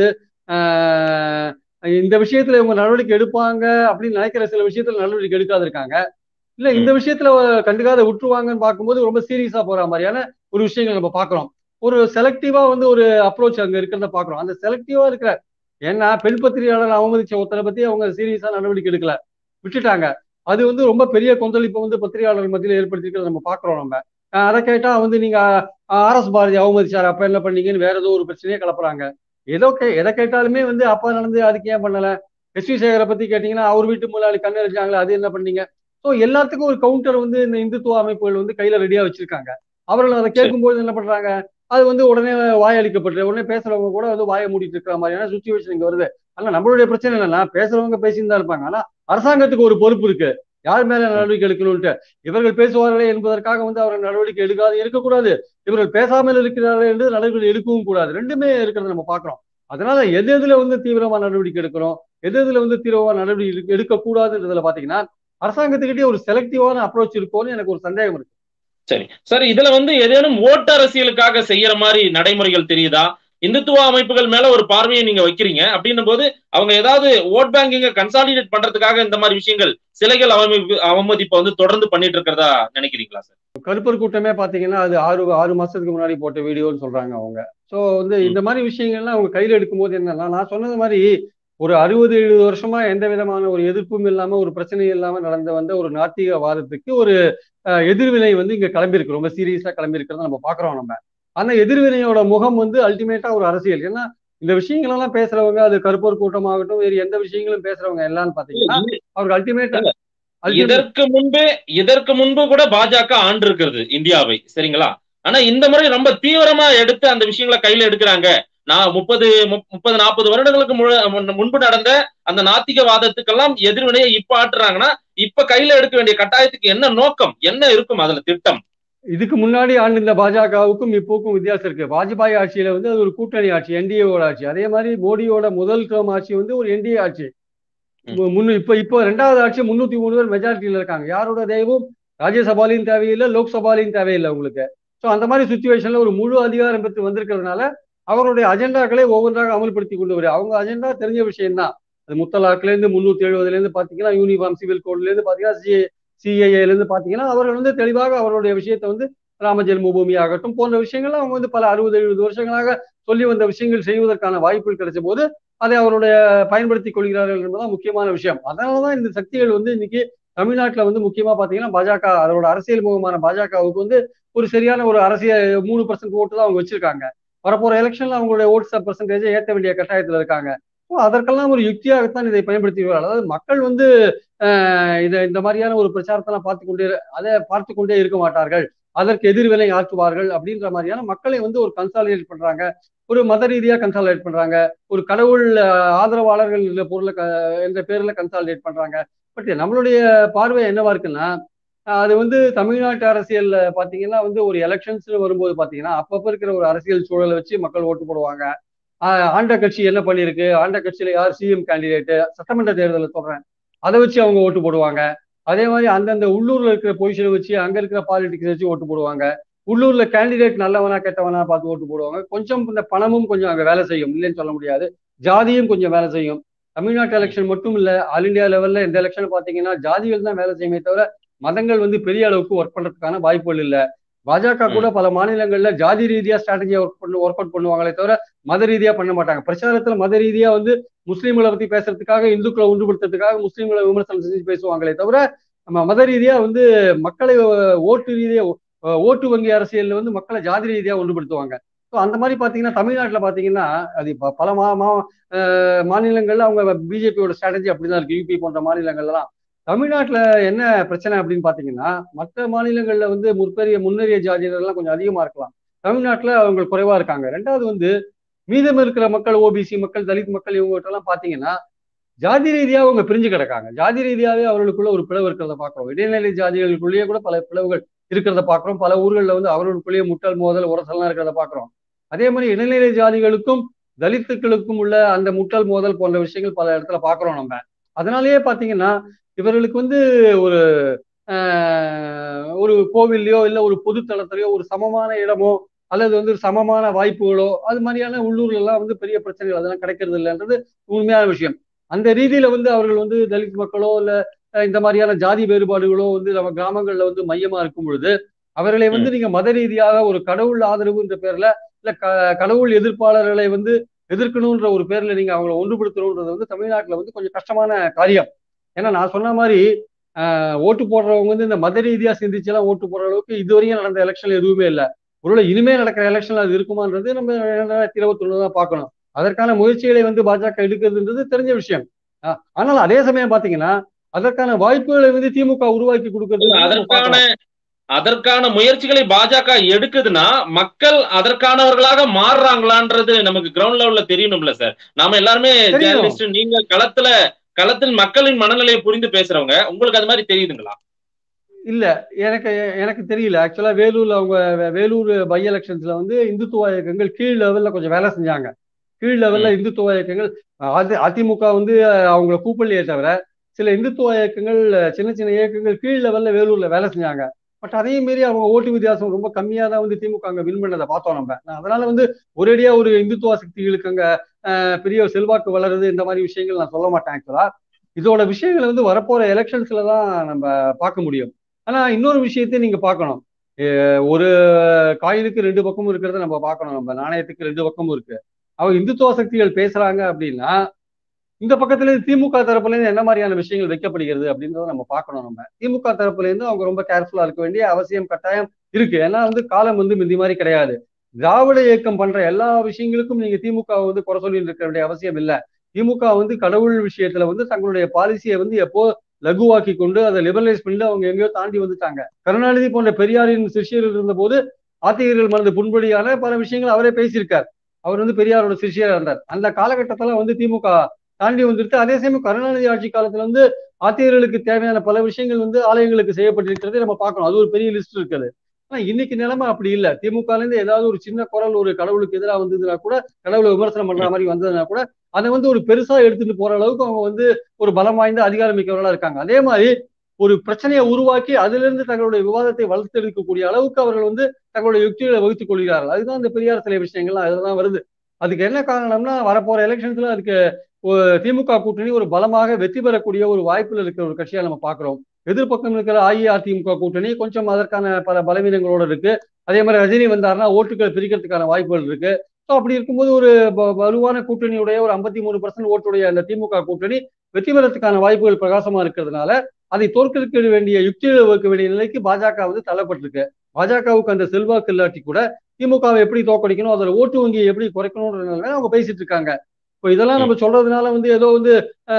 S2: இந்த விஷயத்துல இவங்க நடவடிக்கை எடுப்பாங்க அப்படின்னு நினைக்கிற சில விஷயத்துல நடவடிக்கை எடுக்காது இருக்காங்க இல்ல இந்த விஷயத்துல கண்டுக்காத விட்டுருவாங்கன்னு பார்க்கும்போது ரொம்ப சீரியஸா போற மாதிரியான ஒரு விஷயங்கள் நம்ம பாக்குறோம் ஒரு செலக்டிவா வந்து ஒரு அப்ரோச் அங்க இருக்கிறத பாக்குறோம் அந்த செலக்டிவா இருக்கிற ஏன்னா பெண் பத்திரிகையாளர் அவமதிச்ச ஒருத்தரை பத்தி அவங்க சீரியஸா நடவடிக்கை எடுக்கல விட்டுட்டாங்க அது வந்து ரொம்ப பெரிய கொந்தளிப்பை வந்து பத்திரிகையாளர் மத்தியில் ஏற்படுத்திருக்கிறத நம்ம பாக்குறோம் நம்ம அதை கேட்டா வந்து நீங்க ஆர் எஸ் பாரதி அவமதிச்சார் அப்ப என்ன பண்ணீங்கன்னு வேற ஏதோ ஒரு பிரச்சனையே கிளப்புறாங்க ஏதோ கே எதை கேட்டாலுமே வந்து அப்ப நடந்து அதுக்கு ஏன் பண்ணல எஸ் வி சேகரை பத்தி கேட்டீங்கன்னா அவர் வீட்டு முதலாளி கண்ணறிஞ்சாங்களே அது என்ன பண்ணீங்க ஸோ எல்லாத்துக்கும் ஒரு கவுண்டர் வந்து இந்த இந்துத்துவ அமைப்புகள் வந்து கையில ரெடியா வச்சிருக்காங்க அவர்கள் அதை கேட்கும்போது என்ன பண்றாங்க அது வந்து உடனே வாயளிக்கப்பட்டு உடனே பேசுறவங்க கூட வந்து வாய மூடிட்டு இருக்கிற மாதிரியான சுச்சுவேஷன் இங்க வருது ஆனா நம்மளுடைய பிரச்சனை என்னன்னா பேசுறவங்க பேசிட்டு தான் இருப்பாங்க ஆனா அரசாங்கத்துக்கு ஒரு பொறுப்பு இருக்கு யார் மேல நடவடிக்கை எடுக்கணும்ட்டு இவர்கள் பேசுவார்களே என்பதற்காக வந்து அவர்கள் நடவடிக்கை எடுக்காது இருக்கக்கூடாது இவர்கள் பேசாமல் இருக்கிறார்கள் என்று நடவடிக்கை எடுக்கவும் கூடாது ரெண்டுமே இருக்கிறத நம்ம பாக்குறோம் அதனால எது எதுல வந்து தீவிரமா நடவடிக்கை எடுக்கிறோம் எது எதுல வந்து தீவிரமா நடவடிக்கை எடுக்கக்கூடாதுன்றதுல பாத்தீங்கன்னா அரசாங்கத்துக்கிட்டே ஒரு செலக்டிவான அப்ரோச் இருக்கும்னு எனக்கு ஒரு சந்தேகம் இருக்கு
S1: சரி சார் இதுல வந்து ஏதேனும் ஓட்டு அரசியலுக்காக செய்யற மாதிரி நடைமுறைகள் தெரியுதா இந்துத்துவ அமைப்புகள் மேல ஒரு பார்வையை நீங்க வைக்கிறீங்க அப்படின்னும் போது அவங்க ஏதாவது ஓட் பேங்கிங்க கன்சாலிடேட் பண்றதுக்காக இந்த மாதிரி விஷயங்கள் சிலைகள் அவமதிப்பு அவமதிப்பை வந்து தொடர்ந்து பண்ணிட்டு இருக்கிறதா நினைக்கிறீங்களா சார்
S2: கருப்பர் கூட்டமே பாத்தீங்கன்னா அது ஆறு ஆறு மாசத்துக்கு முன்னாடி போட்ட வீடியோன்னு சொல்றாங்க அவங்க சோ வந்து இந்த மாதிரி விஷயங்கள்லாம் அவங்க கையில எடுக்கும்போது என்னன்னா நான் சொன்னது மாதிரி ஒரு அறுபது எழுபது வருஷமா எந்த விதமான ஒரு எதிர்ப்பும் இல்லாம ஒரு பிரச்சனையும் இல்லாம நடந்து வந்த ஒரு நாத்திகவாதத்துக்கு ஒரு எதிர்வினை வந்து இங்க கிளம்பியிருக்கு ரொம்ப சீரியஸா கிளம்பி இருக்கிறத நம்ம பாக்குறோம் நம்ம அந்த எதிர்வினையோட முகம் வந்து அல்டிமேட்டா ஒரு அரசியல் ஏன்னா இந்த விஷயங்கள் எல்லாம் பேசுறவங்க அது கருப்போர் கூட்டமாகட்டும் வேறு எந்த விஷயங்களும் பேசுறவங்க எல்லாம் பாத்தீங்கன்னா அவருக்கு அல்டிமேட்டா
S1: இதற்கு முன்பு இதற்கு முன்பு கூட பாஜக ஆண்டு இருக்கிறது இந்தியாவை சரிங்களா ஆனா இந்த முறை ரொம்ப தீவிரமா எடுத்து அந்த விஷயங்களை கையில எடுக்கிறாங்க நான் முப்பது முப்பது நாற்பது வருடங்களுக்கு முன்பு நடந்த அந்த நாத்திகவாதத்துக்கெல்லாம் எதிர்வினையை இப்ப ஆட்டுறாங்கன்னா இப்ப கையில எடுக்க வேண்டிய கட்டாயத்துக்கு என்ன நோக்கம் என்ன இருக்கும் அதுல திட்டம்
S2: இதுக்கு முன்னாடி ஆண்டு இந்த பாஜகவுக்கும் இப்போக்கும் வித்தியாசம் இருக்கு வாஜ்பாய் ஆட்சியில வந்து அது ஒரு கூட்டணி ஆட்சி என்டிஏவோட ஆட்சி அதே மாதிரி மோடியோட முதல் டேர்ம் ஆட்சி வந்து ஒரு என்டிஏ ஆட்சி முன்னு இப்ப இப்போ ரெண்டாவது ஆட்சி முன்னூத்தி மூணு பேர் மெஜாரிட்டியில இருக்காங்க யாரோட தெய்வம் ராஜ்யசபாலையும் தேவையில்லை லோக்சபாலையும் தேவையில்லை உங்களுக்கு ஸோ அந்த மாதிரி சுச்சுவேஷன்ல ஒரு முழு அதிகாரம் பெற்று வந்திருக்கிறதுனால அவருடைய அஜெண்டாக்களை ஒவ்வொன்றாக அமல்படுத்தி கொண்டு வரும் அவங்க அஜெண்டா தெரிஞ்ச விஷயம் தான் அது முத்தலாக்ல இருந்து முன்னூத்தி எழுபதுல இருந்து பாத்தீங்கன்னா யூனிஃபார்ம் சிவில் கோட்ல இருந்து பாத்தீங்கன்னா சி சிஐஏல இருந்து பாத்தீங்கன்னா அவர்கள் வந்து தெளிவாக அவருடைய விஷயத்தை வந்து ராம ஜென்மபூமி ஆகட்டும் போன்ற விஷயங்கள்லாம் அவங்க வந்து பல அறுபது எழுபது வருஷங்களாக சொல்லி வந்த விஷயங்கள் செய்வதற்கான வாய்ப்புகள் கிடைச்ச போது அதை அவருடைய பயன்படுத்திக் கொள்கிறார்கள் என்பதுதான் முக்கியமான விஷயம் அதனாலதான் இந்த சக்திகள் வந்து இன்னைக்கு தமிழ்நாட்டுல வந்து முக்கியமா பாத்தீங்கன்னா பாஜக அதோட அரசியல் முகமான பாஜகவுக்கு வந்து ஒரு சரியான ஒரு அரசியல் மூணு பர்சன்ட் ஓட்டு தான் அவங்க வச்சிருக்காங்க வரப்போற எலெக்ஷன்ல அவங்களுடைய ஓட்ஸ் பர்சன்டேஜ் ஏற்ற வேண்டிய கட்டாயத்துல இருக்காங்க அதற்கெல்லாம் ஒரு யுக்தியாகத்தான் இதை பயன்படுத்திடுவார்கள் அதாவது மக்கள் வந்து இதை இந்த மாதிரியான ஒரு பிரச்சாரத்தெல்லாம் பார்த்து கொண்டே அதை பார்த்து கொண்டே இருக்க மாட்டார்கள் அதற்கு எதிர்வினை ஆற்றுவார்கள் அப்படின்ற மாதிரியான மக்களை வந்து ஒரு கன்சாலிடேட் பண்றாங்க ஒரு மத ரீதியா கன்சாலிடேட் பண்றாங்க ஒரு கடவுள் ஆதரவாளர்கள் பொருளை என்ற பேர்ல கன்சாலிடேட் பண்றாங்க பட் நம்மளுடைய பார்வை என்னவா இருக்குன்னா அது வந்து தமிழ்நாட்டு அரசியல்ல பாத்தீங்கன்னா வந்து ஒரு எலெக்ஷன்ஸ் வரும்போது பாத்தீங்கன்னா அப்பப்ப இருக்கிற ஒரு அரசியல் சூழலை வச்சு மக்கள் ஓட்டு போடுவாங்க ஆண்ட கட்சி என்ன பண்ணிருக்கு ஆண்ட கட்சியில யார் சிஎம் கேண்டிடேட் சட்டமன்ற தேர்தலில் சொல்றேன் அதை வச்சு அவங்க ஓட்டு போடுவாங்க அதே மாதிரி அந்தந்த உள்ளூர்ல இருக்கிற பொசிஷனை வச்சு அங்க இருக்கிற பாலிடிக்ஸ் வச்சு ஓட்டு போடுவாங்க உள்ளூர்ல கேண்டிடேட் நல்லவனா கெட்டவனா பார்த்து ஓட்டு போடுவாங்க கொஞ்சம் இந்த பணமும் கொஞ்சம் அங்க வேலை செய்யும் இல்லைன்னு சொல்ல முடியாது ஜாதியும் கொஞ்சம் வேலை செய்யும் தமிழ்நாட்டு எலெக்ஷன் மட்டும் இல்ல ஆல் இந்தியா லெவல்ல இந்த எலெக்ஷன் பாத்தீங்கன்னா ஜாதிகள் தான் வேலை செய்யுமே தவிர மதங்கள் வந்து பெரிய அளவுக்கு ஒர்க் பண்றதுக்கான வாய்ப்புகள் இல்ல பாஜக கூட பல மாநிலங்கள்ல ஜாதி ரீதியா ஸ்ட்ராட்டஜியா ஒர்க் பண்ணு ஒர்க் அவுட் பண்ணுவாங்களே தவிர மத ரீதியா பண்ண மாட்டாங்க பிரச்சாரத்துல மத ரீதியா வந்து முஸ்லீம்களை பத்தி பேசுறதுக்காக இந்துக்களை ஒன்றுபடுத்துறதுக்காக முஸ்லீம்களை விமர்சனம் செஞ்சு பேசுவாங்களே தவிர நம்ம மத ரீதியா வந்து மக்களை ஓட்டு ரீதியா ஓட்டு வங்கி அரசியல்ல வந்து மக்களை ஜாதி ரீதியா ஒன்றுபடுத்துவாங்க ஸோ அந்த மாதிரி பாத்தீங்கன்னா தமிழ்நாட்டில் பாத்தீங்கன்னா அது பல மா மா மாநிலங்கள்ல அவங்க பிஜேபியோட ஸ்ட்ராட்டஜி அப்படிதான் இருக்கு யூபி போன்ற மாநிலங்கள்லாம் தமிழ்நாட்டில் என்ன பிரச்சனை அப்படின்னு பாத்தீங்கன்னா மற்ற மாநிலங்கள்ல வந்து முற்பெரிய முன்னேறிய ஜாதியினர்லாம் கொஞ்சம் அதிகமா இருக்கலாம் தமிழ்நாட்டில் அவங்க குறைவா இருக்காங்க ரெண்டாவது வந்து மீதம் இருக்கிற மக்கள் ஓபிசி மக்கள் தலித் மக்கள் இவங்ககிட்ட எல்லாம் பாத்தீங்கன்னா ஜாதி ரீதியா அவங்க பிரிஞ்சு கிடக்காங்க ஜாதி ரீதியாவே அவர்களுக்குள்ள ஒரு பிளவு இருக்கிறத பாக்குறோம் இடைநிலை ஜாதிகளுக்குள்ளேயே கூட பல பிளவுகள் இருக்கிறத பாக்குறோம் பல ஊர்களில் வந்து அவர்களுக்குள்ளேயே முட்டல் மோதல் உரசல்லாம் இருக்கிறத பாக்குறோம் அதே மாதிரி இடைநிலை ஜாதிகளுக்கும் தலித்துக்களுக்கும் உள்ள அந்த முட்டல் மோதல் போன்ற விஷயங்கள் பல இடத்துல பாக்குறோம் நம்ம அதனாலேயே பாத்தீங்கன்னா இவர்களுக்கு வந்து ஒரு ஒரு கோவில்லையோ இல்லை ஒரு பொது தளத்திலையோ ஒரு சமமான இடமோ அல்லது வந்து சமமான வாய்ப்புகளோ அது மாதிரியான உள்ளூர்ல எல்லாம் வந்து பெரிய பிரச்சனைகள் அதெல்லாம் கிடைக்கிறது இல்லைன்றது உண்மையான விஷயம் அந்த ரீதியில வந்து அவர்கள் வந்து தலித் மக்களோ இல்ல இந்த மாதிரியான ஜாதி வேறுபாடுகளோ வந்து நம்ம கிராமங்கள்ல வந்து மையமா இருக்கும் பொழுது அவர்களை வந்து நீங்க மத ரீதியாக ஒரு கடவுள் ஆதரவுன்ற பேர்ல இல்ல கடவுள் எதிர்ப்பாளர்களை வந்து எதிர்க்கணுன்ற ஒரு பேர்ல நீங்க அவங்களை ஒன்றுபடுத்தணுன்றது வந்து தமிழ்நாட்டுல வந்து கொஞ்சம் கஷ்டமான காரியம் ஏன்னா நான் சொன்ன மாதிரி ஓட்டு போடுறவங்க வந்து இந்த மத ரீதியா சிந்திச்செல்லாம் ஓட்டு போடுற அளவுக்கு இதுவரையும் நடந்த எலெக்ஷன் எதுவுமே இல்லை ஒருவேளை இனிமே நடக்கிற எலெக்ஷன் அது இருக்குமான்றது நம்ம ரெண்டாயிரத்தி இருபத்தி ஒண்ணு தான் பார்க்கணும் அதற்கான முயற்சிகளை வந்து பாஜக எடுக்கிறதுன்றது தெரிஞ்ச விஷயம் ஆனால் அதே சமயம் பாத்தீங்கன்னா அதற்கான வாய்ப்புகளை வந்து திமுக உருவாக்கி கொடுக்கறது
S1: அதற்கான அதற்கான முயற்சிகளை பாஜக எடுக்குதுன்னா மக்கள் அதற்கானவர்களாக மாறுறாங்களான்றது நமக்கு கிரவுண்ட் லெவல்ல தெரியணும்ல சார் நாம எல்லாருமே ஜேர்னலிஸ்ட் நீங்க களத்துல களத்தில் மக்களின் மனநிலையை புரிந்து பேசுறவங்க உங்களுக்கு அது மாதிரி தெரியுதுங்களா
S2: இல்ல எனக்கு எனக்கு தெரியல ஆக்சுவலா வேலூர்ல அவங்க வேலூர் பை எலெக்ஷன்ஸ்ல வந்து இந்துத்துவ இயக்கங்கள் கீழ் லெவல்ல கொஞ்சம் வேலை செஞ்சாங்க கீழ் லெவல்ல இந்துத்துவ இயக்கங்கள் அது அதிமுக வந்து அவங்கள கூப்பிடலையே தவிர சில இந்துத்துவ இயக்கங்கள் சின்ன சின்ன இயக்கங்கள் கீழ் லெவல்ல வேலூர்ல வேலை செஞ்சாங்க பட் அதே மாரி அவங்க ஓட்டு வித்தியாசம் ரொம்ப கம்மியா தான் வந்து திமுக அங்க வின் பண்ணதை பார்த்தோம் நம்ம அதனால வந்து ஒரேடியா ஒரு இந்துத்துவ சக்திகளுக்கு அங்க பெரிய செல்வாக்கு வளருது இந்த மாதிரி விஷயங்கள் நான் சொல்ல மாட்டேன் ஆக்சுவலா இதோட விஷயங்களை வந்து வரப்போற எலெக்ஷன்ஸ்ல தான் நம்ம பார்க்க முடியும் ஆனா இன்னொரு விஷயத்தையும் நீங்க பார்க்கணும் ஒரு காயினுக்கு ரெண்டு பக்கமும் இருக்கிறத நம்ம பார்க்கணும் நம்ம நாணயத்துக்கு ரெண்டு பக்கமும் இருக்கு அவங்க இந்துத்துவ சக்திகள் பேசுறாங்க அப்படின்னா இந்த பக்கத்துல இருந்து திமுக தரப்புல இருந்து என்ன மாதிரியான விஷயங்கள் வைக்கப்படுகிறது அப்படின்றத நம்ம பார்க்கணும் நம்ம திமுக தரப்புல இருந்து அவங்க ரொம்ப கேர்ஃபுல்லா இருக்க வேண்டிய அவசியம் கட்டாயம் இருக்கு ஏன்னா வந்து காலம் வந்து மிந்தி மாதிரி கிடையாது திராவிட இயக்கம் பண்ற எல்லா விஷயங்களுக்கும் நீங்க திமுக வந்து குறை சொல்லி இருக்க வேண்டிய அவசியம் இல்லை திமுக வந்து கடவுள் விஷயத்துல வந்து தங்களுடைய பாலிசியை வந்து எப்போ லகுவாக்கி கொண்டு அதை லிபரலைஸ் பண்ணி அவங்க எங்கேயோ தாண்டி வந்துட்டாங்க கருணாநிதி போன்ற பெரியாரின் சிஷியர்கள் இருந்த போது ஆத்திகர்கள் மனது புண்படியான பல விஷயங்கள் அவரே பேசியிருக்கார் அவர் வந்து பெரியாரோட சிஷியரா இருந்தார் அந்த காலகட்டத்துல வந்து திமுக தாண்டி வந்துருச்சு அதே சமயம் கருணாநிதி ஆட்சி காலத்துல வந்து ஆத்திகர்களுக்கு தேவையான பல விஷயங்கள் வந்து ஆலயங்களுக்கு செய்யப்பட்டிருக்கிறதே நம்ம பார்க்கணும் அது ஒரு பெரிய லிஸ்ட் இருக்குது ஆனா இன்னைக்கு நிலைமை அப்படி இல்லை திமுக இருந்து ஏதாவது ஒரு சின்ன குரல் ஒரு கடவுளுக்கு எதிராக வந்ததுன்னா கூட கடவுளை விமர்சனம் பண்ற மாதிரி வந்ததுன்னா கூட அதை வந்து ஒரு பெருசா எடுத்துட்டு போற அளவுக்கு அவங்க வந்து ஒரு பலம் வாய்ந்த அதிகாரம் மிக்கவர்களா இருக்காங்க அதே மாதிரி ஒரு பிரச்சனையை உருவாக்கி அதுல இருந்து தங்களுடைய விவாதத்தை வளர்த்தெடுக்கக்கூடிய அளவுக்கு அவர்கள் வந்து தங்களுடைய யுக்திகளை வகுத்துக் கொள்கிறார்கள் அதுதான் இந்த பெரியார் சிலை விஷயங்கள்லாம் அதுதான் வருது அதுக்கு என்ன காரணம்னா வரப்போற எலெக்ஷன்ஸ்ல அதுக்கு திமுக கூட்டணி ஒரு பலமாக வெற்றி பெறக்கூடிய ஒரு வாய்ப்புல இருக்கிற ஒரு கட்சியா நம்ம பாக்குறோம் எதிர்பக்கம் இருக்கிற அஇஅதிமுக கூட்டணி கொஞ்சம் அதற்கான பல பலவீனங்களோட இருக்கு அதே மாதிரி ரஜினி வந்தாருன்னா ஓட்டுகள் பிரிக்கிறதுக்கான வாய்ப்புகள் இருக்கு ஸோ அப்படி இருக்கும்போது ஒரு வலுவான கூட்டணியுடைய ஒரு ஐம்பத்தி மூணு பர்சன்ட் ஓட்டுடைய அந்த திமுக கூட்டணி வெற்றி பெறத்துக்கான வாய்ப்புகள் பிரகாசமா இருக்கிறதுனால அதை தோற்கடிக்க வேண்டிய யுக்திகளை வகுக்க வேண்டிய நிலைக்கு பாஜக வந்து தள்ளப்பட்டிருக்கு பாஜகவுக்கு அந்த செல்வாக்கு இல்லாட்டி கூட திமுகவை எப்படி தோக்கடிக்கணும் அதோட ஓட்டு வங்கியை எப்படி குறைக்கணும்ன்றதுனால அவங்க பேசிட்டு இருக்காங்க இப்போ இதெல்லாம் நம்ம சொல்றதுனால வந்து ஏதோ வந்து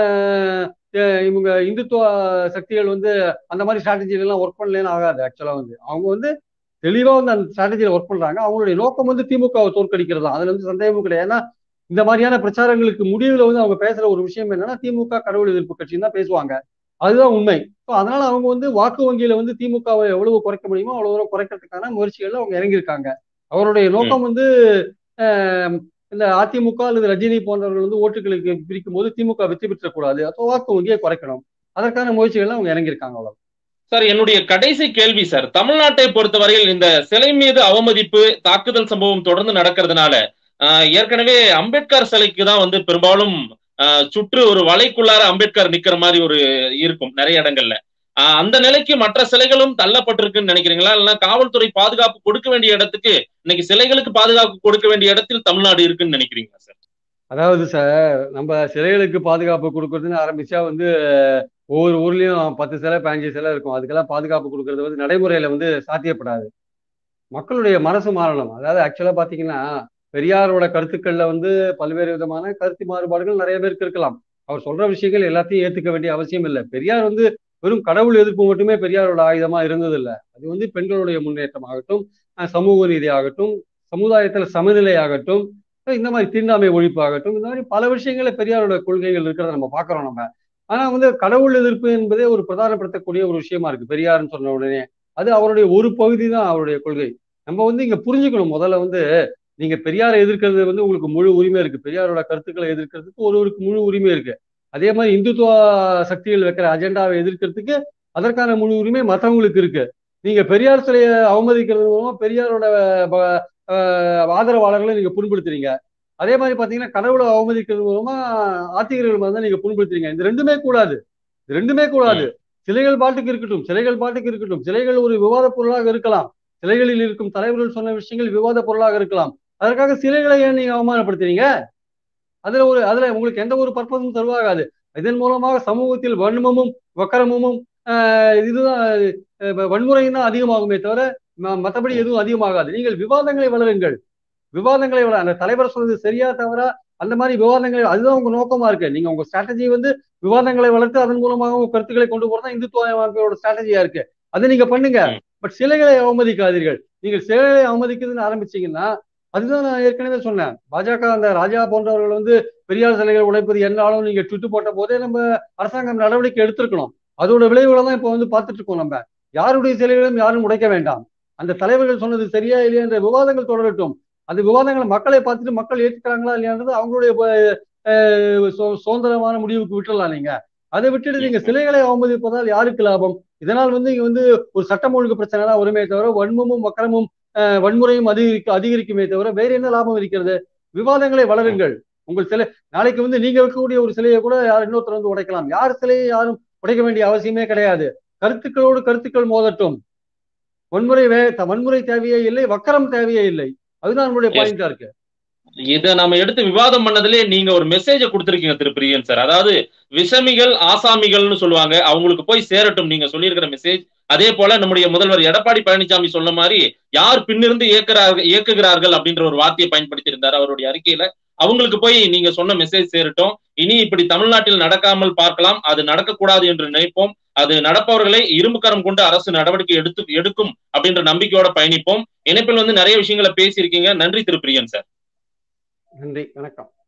S2: இவங்க இந்துத்துவ சக்திகள் வந்து அந்த மாதிரி ஸ்ட்ராட்டஜில எல்லாம் ஒர்க் பண்ணலன்னு ஆகாது ஆக்சுவலா வந்து அவங்க வந்து தெளிவா வந்து அந்த ஸ்ட்ராட்டஜியில ஒர்க் பண்றாங்க அவங்களுடைய நோக்கம் வந்து திமுகவை தோற்கடிக்கிறது தான் அதுல வந்து சந்தேகமும் கிடையாது ஏன்னா இந்த மாதிரியான பிரச்சாரங்களுக்கு முடிவுல வந்து அவங்க பேசுற ஒரு விஷயம் என்னன்னா திமுக கடவுள் எதிர்ப்பு கட்சின்னு தான் பேசுவாங்க அதுதான் உண்மை ஸோ அதனால அவங்க வந்து வாக்கு வங்கியில வந்து திமுகவை எவ்வளவு குறைக்க முடியுமோ அவ்வளவு தூரம் குறைக்கிறதுக்கான முயற்சிகள்ல அவங்க இறங்கியிருக்காங்க அவருடைய நோக்கம் வந்து இந்த அதிமுக அல்லது ரஜினி போன்றவர்கள் வந்து ஓட்டுகளுக்கு பிரிக்கும் போது திமுக வெற்றி பெற்றக்கூடாது அப்போ வாக்கு வங்கியை குறைக்கணும் அதற்கான முயற்சிகள்ல அவங்க இறங்கியிருக்காங்க அவ்வளவு
S1: சார் என்னுடைய கடைசி கேள்வி சார் தமிழ்நாட்டை பொறுத்தவரையில் இந்த சிலை மீது அவமதிப்பு தாக்குதல் சம்பவம் தொடர்ந்து நடக்கிறதுனால ஏற்கனவே அம்பேத்கர் சிலைக்கு தான் வந்து பெரும்பாலும் சுற்று ஒரு வலைக்குள்ளார அம்பேத்கர் நிக்கிற மாதிரி ஒரு இருக்கும் நிறைய இடங்கள்ல அந்த நிலைக்கு மற்ற சிலைகளும் தள்ளப்பட்டிருக்குன்னு நினைக்கிறீங்களா இல்லைன்னா காவல்துறை பாதுகாப்பு கொடுக்க வேண்டிய இடத்துக்கு இன்னைக்கு சிலைகளுக்கு பாதுகாப்பு கொடுக்க வேண்டிய இடத்தில் தமிழ்நாடு இருக்குன்னு நினைக்கிறீங்களா சார்
S2: அதாவது சார் நம்ம சிலைகளுக்கு பாதுகாப்பு கொடுக்கறதுன்னு ஆரம்பிச்சா வந்து ஒவ்வொரு ஊர்லயும் பத்து சிலை பதினஞ்சு சிலை இருக்கும் அதுக்கெல்லாம் பாதுகாப்பு கொடுக்கறது வந்து நடைமுறையில வந்து சாத்தியப்படாது மக்களுடைய மனசு மாறணும் அதாவது ஆக்சுவலா பாத்தீங்கன்னா பெரியாரோட கருத்துக்கள்ல வந்து பல்வேறு விதமான கருத்து மாறுபாடுகள் நிறைய பேருக்கு இருக்கலாம் அவர் சொல்ற விஷயங்கள் எல்லாத்தையும் ஏத்துக்க வேண்டிய அவசியம் இல்லை பெரியார் வந்து வெறும் கடவுள் எதிர்ப்பு மட்டுமே பெரியாரோட ஆயுதமா இருந்ததில்லை அது வந்து பெண்களுடைய முன்னேற்றம் ஆகட்டும் சமூக நீதி ஆகட்டும் சமுதாயத்துல சமநிலை ஆகட்டும் இந்த மாதிரி தீண்டாமை ஒழிப்பு ஆகட்டும் இந்த மாதிரி பல விஷயங்கள பெரியாரோட கொள்கைகள் இருக்கிறத நம்ம பாக்குறோம் நம்ம ஆனா வந்து கடவுள் எதிர்ப்பு என்பதே ஒரு பிரதானப்படுத்தக்கூடிய ஒரு விஷயமா இருக்கு பெரியார்னு சொன்ன உடனே அது அவருடைய ஒரு பகுதி தான் அவருடைய கொள்கை நம்ம வந்து இங்க புரிஞ்சுக்கணும் முதல்ல வந்து நீங்க பெரியாரை எதிர்க்கிறது வந்து உங்களுக்கு முழு உரிமை இருக்கு பெரியாரோட கருத்துக்களை எதிர்க்கிறதுக்கு ஒருவருக்கு முழு உரிமை இருக்கு அதே மாதிரி இந்துத்துவ சக்திகள் வைக்கிற அஜெண்டாவை எதிர்க்கிறதுக்கு அதற்கான முழு உரிமை மற்றவங்களுக்கு இருக்கு நீங்க பெரியார் சிலையை அவமதிக்கிறது மூலமா பெரியாரோட ஆதரவாளர்களை நீங்க புண்படுத்துறீங்க அதே மாதிரி பாத்தீங்கன்னா கடவுளை அவமதிக்கிறது மூலமா ஆத்திகர்கள் வந்து நீங்க புண்படுத்துறீங்க இந்த ரெண்டுமே கூடாது இது ரெண்டுமே கூடாது சிலைகள் பாட்டுக்கு இருக்கட்டும் சிலைகள் பாட்டுக்கு இருக்கட்டும் சிலைகள் ஒரு விவாத பொருளாக இருக்கலாம் சிலைகளில் இருக்கும் தலைவர்கள் சொன்ன விஷயங்கள் விவாத பொருளாக இருக்கலாம் அதற்காக சிலைகளை ஏன் நீங்க அவமானப்படுத்துறீங்க அதுல ஒரு அதுல உங்களுக்கு எந்த ஒரு பர்பஸும் தருவாகாது இதன் மூலமாக சமூகத்தில் வன்மமும் வக்கரமும் இதுதான் வன்முறையும் தான் அதிகமாகுமே தவிர மற்றபடி எதுவும் அதிகமாகாது நீங்கள் விவாதங்களை வளருங்கள் விவாதங்களை வளர அந்த தலைவர் சொல்றது சரியா தவிர அந்த மாதிரி விவாதங்கள் அதுதான் உங்க நோக்கமா இருக்கு நீங்க உங்க ஸ்ட்ராட்டஜி வந்து விவாதங்களை வளர்த்து அதன் மூலமாக உங்க கருத்துக்களை கொண்டு போறதா இந்துத்துவ அமைப்போட ஸ்ட்ராட்டஜியா இருக்கு அதை நீங்க பண்ணுங்க பட் சிலைகளை அவமதிக்காதீர்கள் நீங்கள் சிலைகளை அவமதிக்கிறதுன்னு ஆரம்பிச்சீங்கன்னா அதுதான் நான் ஏற்கனவே சொன்னேன் பாஜக அந்த ராஜா போன்றவர்கள் வந்து பெரியார் சிலைகள் உடைப்பது என்னாலும் நீங்க ட்விட்டு போட்ட போதே நம்ம அரசாங்கம் நடவடிக்கை எடுத்திருக்கணும் அதோட விளைவுகளை தான் இப்போ வந்து பார்த்துட்டு இருக்கோம் நம்ம யாருடைய சிலைகளையும் யாரும் உடைக்க வேண்டாம் அந்த தலைவர்கள் சொன்னது சரியா இல்லையா என்ற விவாதங்கள் தொடரட்டும் அந்த விவாதங்களை மக்களை பார்த்துட்டு மக்கள் ஏற்றுக்கிறாங்களா இல்லையான்றது அவங்களுடைய சுதந்திரமான முடிவுக்கு விட்டுடலாம் நீங்க அதை விட்டுட்டு நீங்க சிலைகளை அவமதிப்பதால் யாருக்கு லாபம் இதனால் வந்து இங்க வந்து ஒரு சட்டம் ஒழுங்கு பிரச்சனை தான் வருமே தவிர வன்மமும் வக்கரமும் வன்முறையும் அதிகரிக்க அதிகரிக்குமே தவிர வேற என்ன லாபம் இருக்கிறது விவாதங்களை வளருங்கள் உங்கள் சிலை நாளைக்கு வந்து நீங்க வைக்கக்கூடிய ஒரு சிலையை கூட யார் இன்னொருத்தர் வந்து உடைக்கலாம் யார் சிலையை யாரும் உடைக்க வேண்டிய அவசியமே கிடையாது கருத்துக்களோடு கருத்துக்கள் மோதட்டும் வன்முறை வே வன்முறை தேவையே இல்லை வக்கரம் தேவையே இல்லை அதுதான் நம்மளுடைய பாயிண்டா இருக்கு
S1: இத நம்ம எடுத்து விவாதம் பண்ணதுலயே நீங்க ஒரு மெசேஜ கொடுத்திருக்கீங்க திரு பிரியன் சார் அதாவது விஷமிகள் ஆசாமிகள்னு சொல்லுவாங்க அவங்களுக்கு போய் சேரட்டும் நீங்க சொல்லியிருக்கிற மெசேஜ் அதே போல நம்முடைய முதல்வர் எடப்பாடி பழனிசாமி சொன்ன மாதிரி யார் பின்னிருந்து இயக்குறார்கள் இயக்குகிறார்கள் அப்படின்ற ஒரு வார்த்தையை பயன்படுத்தி இருந்தார் அவருடைய அறிக்கையில அவங்களுக்கு போய் நீங்க சொன்ன மெசேஜ் சேரட்டும் இனி இப்படி தமிழ்நாட்டில் நடக்காமல் பார்க்கலாம் அது நடக்கக்கூடாது என்று நினைப்போம் அது நடப்பவர்களை இரும்பு கரம் கொண்டு அரசு நடவடிக்கை எடுத்து எடுக்கும் அப்படின்ற நம்பிக்கையோட பயணிப்போம் இணைப்பில் வந்து நிறைய விஷயங்களை பேசியிருக்கீங்க நன்றி திரு பிரியன் சார்
S2: நன்றி வணக்கம்